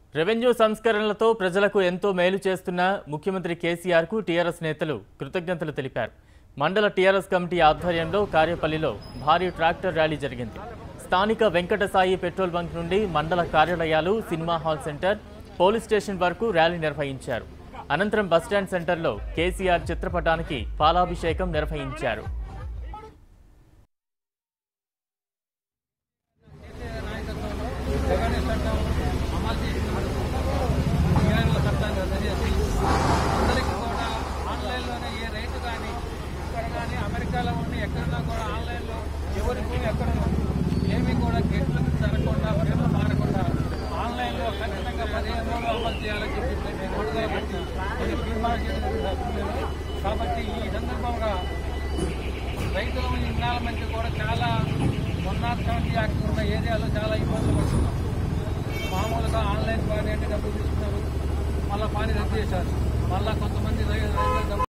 Revenue సంస్కరణలతో ప్రజలకు ఎంతో మేలు చేస్తున్న ముఖ్యమంత్రి కేసీఆర్కు టీఆర్ఎస్ నేతలు కృతజ్ఞతలు తెలిపారు మండల టీఆర్ఎస్ కమిటీ ఆధ్వర్యంలో కార్యపల్లిలో భారీ ట్రాక్టర్ ర్యాలీ జరిగింది స్థానిక వెంకటసాయి పెట్రోల్ బంక్ నుండి మండల కార్యాలయాలు cinema hall centre police station వరకు ర్యాలీ నిర్వహించారు అనంతరం బస్టాండ్ సెంటర్లో కేసీఆర్ చిత్రపటానికి పాలాభిషేకం నిర్వహించారు జగన్ చట్టం అమలు చేసినందుకు ఇరవై చట్టాన్ని రద్దు చేసి అందరికీ కూడా ఆన్లైన్లోనే ఏ రైతు కానీ ఇక్కడ కానీ అమెరికాలో ఉండి ఎక్కడన్నా కూడా ఆన్లైన్లో ఎవరికి ఎక్కడ ఏమీ కూడా గేట్లు జరగకుండా పేర్లు మారకుండా ఆన్లైన్లో ఖచ్చితంగా పదిహేను రోజులు అమలు చేయాలని చెప్పి నేను విడుదల పెట్టి నేను తీర్మానం చేయడం జరుగుతుంది. కాబట్టి ఈ సందర్భంగా రైతుల ఇన్నాళ్ళ మధ్య కూడా చాలా వన్ నాట్ సెవెంటీ యాక్ట్ ఉన్న ఏరియాలో చాలా ఇబ్బందులు పడుతున్నాం మామూలుగా ఆన్లైన్ పానీ అంటే డబ్బులు తీసుకున్నారు మళ్ళీ పానీ రద్దు చేశారు మళ్ళీ కొంతమంది రై- రైతులు డబ్బులు